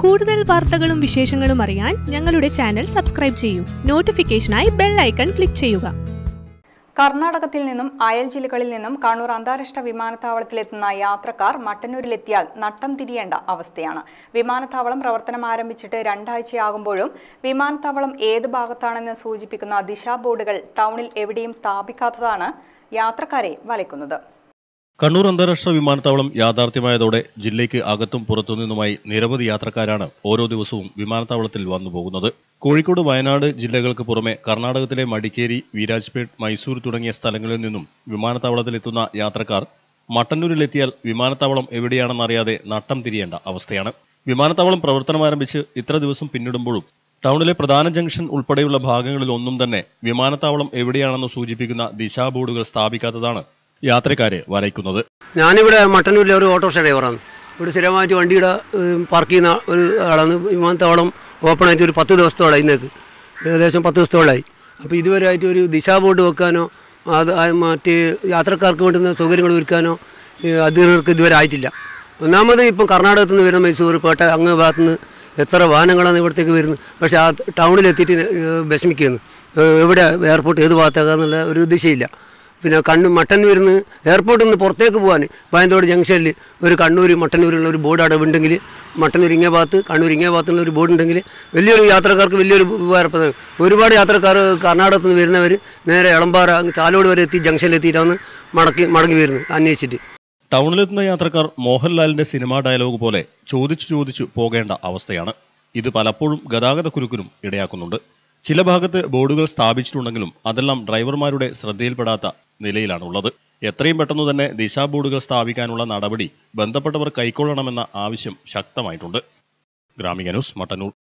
കൂടുതൽ വാർത്തകളും വിശേഷങ്ങളും അറിയാൻ ഞങ്ങളുടെ ചാനൽ സബ്സ്ക്രൈബ് ചെയ്യൂ നോട്ടിഫിക്കേഷനായി ബെൽ ഐക്കൺ ക്ലിക്ക് ചെയ്യുക കർണാടകത്തിൽ നിന്നും അയൽ ജില്ലകളിൽ നിന്നും കണ്ണൂർ അന്താരാഷ്ട്ര വിമാനത്താവളത്തിലെത്തുന്ന യാത്രക്കാർ മട്ടന്നൂരിലെത്തിയാൽ നട്ടം തിരിയേണ്ട അവസ്ഥയാണ് വിമാനത്താവളം പ്രവർത്തനം ആരംഭിച്ചിട്ട് രണ്ടാഴ്ചയാകുമ്പോഴും വിമാനത്താവളം ഏത് ഭാഗത്താണെന്ന് സൂചിപ്പിക്കുന്ന ദിശാ ബോർഡുകൾ ടൗണിൽ എവിടെയും സ്ഥാപിക്കാത്തതാണ് യാത്രക്കാരെ വലയ്ക്കുന്നത് കണ്ണൂർ അന്താരാഷ്ട്ര വിമാനത്താവളം യാഥാർത്ഥ്യമായതോടെ ജില്ലയ്ക്ക് അകത്തും പുറത്തുനിന്നുമായി നിരവധി യാത്രക്കാരാണ് ഓരോ ദിവസവും വിമാനത്താവളത്തിൽ വന്നു പോകുന്നത് കോഴിക്കോട് വയനാട് ജില്ലകൾക്ക് പുറമെ കർണാടകത്തിലെ മടിക്കേരി വീരാജ്പേട്ട് മൈസൂർ തുടങ്ങിയ സ്ഥലങ്ങളിൽ നിന്നും വിമാനത്താവളത്തിലെത്തുന്ന യാത്രക്കാർ മട്ടന്നൂരിലെത്തിയാൽ വിമാനത്താവളം എവിടെയാണെന്നറിയാതെ നട്ടം തിരിയേണ്ട അവസ്ഥയാണ് വിമാനത്താവളം പ്രവർത്തനം ആരംഭിച്ച് ഇത്ര ദിവസം പിന്നിടുമ്പോഴും ടൗണിലെ പ്രധാന ജംഗ്ഷൻ ഉൾപ്പെടെയുള്ള ഭാഗങ്ങളിൽ ഒന്നും തന്നെ വിമാനത്താവളം എവിടെയാണെന്ന് സൂചിപ്പിക്കുന്ന ദിശാ ബോർഡുകൾ സ്ഥാപിക്കാത്തതാണ് യാത്രക്കാരെ വലയ്ക്കുന്നത് ഞാനിവിടെ മട്ടന്നൂരിലെ ഒരു ഓട്ടോറിക്ഷ ഡ്രൈവറാണ് ഇവിടെ സ്ഥിരമായിട്ട് വണ്ടിയുടെ ഏഹ്, പാർക്ക് ചെയ്യുന്ന ഒരു ആളാണ് വിമാനത്താവളം ഓപ്പൺ ആയിട്ട് ഒരു പത്ത് ദിവസത്തോളായി ഇന്നേക്ക് ഏകദേശം പത്ത് ദിവസത്തോളായി അപ്പോൾ ഇതുവരെ ആയിട്ട് ഒരു ദിശാ ബോർഡ് വെക്കാനോ അത് ആ മറ്റ് യാത്രക്കാർക്ക് വേണ്ടുന്ന സൗകര്യങ്ങൾ ഒരുക്കാനോ ഏഹ്, അധികൃതർക്ക് ഇതുവരെ ആയിട്ടില്ല ഒന്നാമത് ഇപ്പം കർണാടകത്തിൽ നിന്ന് വരുന്ന മൈസൂർ പേട്ട അങ്ങ് ഭാഗത്തു നിന്ന് എത്ര വാഹനങ്ങളാണ് ഇവിടത്തേക്ക് വരുന്നത് പക്ഷേ ആ ടൗണിലെത്തിയിട്ട് ഏഹ്, വിഷമിക്കുന്നു ഏഹ്, എവിടെ എയർപോർട്ട് ഏത് ഭാഗത്താക്കാന്നുള്ള ഒരു ദിശയില്ല പിന്നെ കണ്ണൂർ മട്ടന്നൂരിൽ നിന്ന് എയർപോർട്ടിൽ നിന്ന് പുറത്തേക്ക് പോകാൻ വയനാട് ജംഗ്ഷനിൽ ഒരു കണ്ണൂർ മട്ടന്നൂരിലുള്ള ഒരു ബോർഡ് അവിടെ ഉണ്ടെങ്കിൽ മട്ടന്നൂർ ഇങ്ങേ ഭാഗത്ത് കണ്ണൂർ ഇങ്ങേ ഭാഗത്തുള്ള ഒരു ബോർഡ് ഉണ്ടെങ്കിൽ വലിയൊരു യാത്രക്കാർക്ക് വലിയൊരു ഉപകാരപ്രദം ഒരുപാട് യാത്രക്കാർ കർണാടകത്തിൽ നിന്ന് വരുന്നവർ നേരെ എളമ്പാറ അങ്ങ് ചാലോട് വരെ എത്തി ജംഗ്ഷനിൽ എത്തിയിട്ടാണ് മടക്കി മടങ്ങി വരുന്നത് അന്വേഷിച്ചിട്ട് ടൗണിലെത്തുന്ന യാത്രക്കാർ മോഹൻലാലിന്റെ സിനിമാ ഡയലോഗ് പോലെ ചോദിച്ചു ചോദിച്ചു പോകേണ്ട അവസ്ഥയാണ് ഇത് പലപ്പോഴും ഗതാഗത കുരുക്കിനും ഇടയാക്കുന്നുണ്ട് ചില ഭാഗത്ത് ബോർഡുകൾ സ്ഥാപിച്ചിട്ടുണ്ടെങ്കിലും അതെല്ലാം ഡ്രൈവർമാരുടെ ശ്രദ്ധയിൽപ്പെടാത്ത നിലയിലാണുള്ളത് എത്രയും പെട്ടെന്ന് തന്നെ ദിശാ ബോർഡുകൾ സ്ഥാപിക്കാനുള്ള നടപടി ബന്ധപ്പെട്ടവർ കൈക്കൊള്ളണമെന്ന ആവശ്യം ശക്തമായിട്ടുണ്ട് ഗ്രാമിക ന്യൂസ് മട്ടന്നൂർ